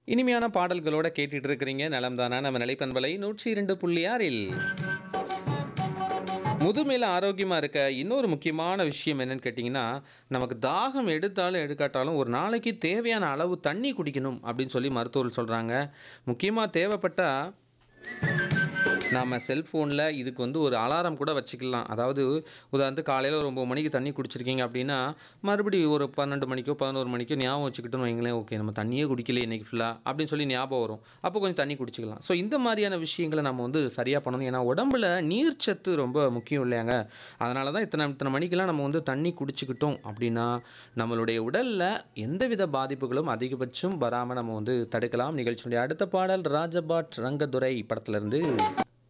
இனிமையான பாடல்களோட கேட்டுட்டு இருக்கிறீங்க நலம்தானா நம்ம நிலைப்பண்பலை நூற்றி இரண்டு புள்ளி ஆறில் முதுமையில் ஆரோக்கியமாக இருக்க இன்னொரு முக்கியமான விஷயம் என்னன்னு கேட்டிங்கன்னா நமக்கு தாகம் எடுத்தாலும் எடுக்காட்டாலும் ஒரு நாளைக்கு தேவையான அளவு தண்ணி குடிக்கணும் அப்படின்னு சொல்லி மருத்துவர்கள் சொல்கிறாங்க முக்கியமாக தேவைப்பட்டால் நாம் செல்ஃபோனில் இதுக்கு வந்து ஒரு அலாரம் கூட வச்சுக்கலாம் அதாவது உதாரணத்துக்கு காலையில் ஒரு ஒம்பது மணிக்கு தண்ணி குடிச்சிருக்கீங்க அப்படின்னா மறுபடியும் ஒரு பன்னெண்டு மணிக்கோ பதினோரு மணிக்கோ ஞாபகம் வச்சுக்கிட்டோன்னு வைங்களேன் ஓகே நம்ம தண்ணியே குடிக்கல இன்னைக்கு ஃபுல்லாக அப்படின்னு சொல்லி ஞாபகம் வரும் அப்போ கொஞ்சம் தண்ணி குடிச்சிக்கலாம் ஸோ இந்த மாதிரியான விஷயங்களை நம்ம வந்து சரியாக பண்ணணும் ஏன்னா உடம்புல நீர்ச்சத்து ரொம்ப முக்கியம் இல்லையாங்க அதனால தான் இத்தனை இத்தனை மணிக்கெல்லாம் நம்ம வந்து தண்ணி குடிச்சிக்கிட்டோம் அப்படின்னா நம்மளுடைய உடலில் எந்தவித பாதிப்புகளும் அதிகபட்சம் வராமல் நம்ம வந்து தடுக்கலாம் நிகழ்ச்சியினுடைய அடுத்த பாடல் ராஜபாட் ரங்கதுரை படத்துலேருந்து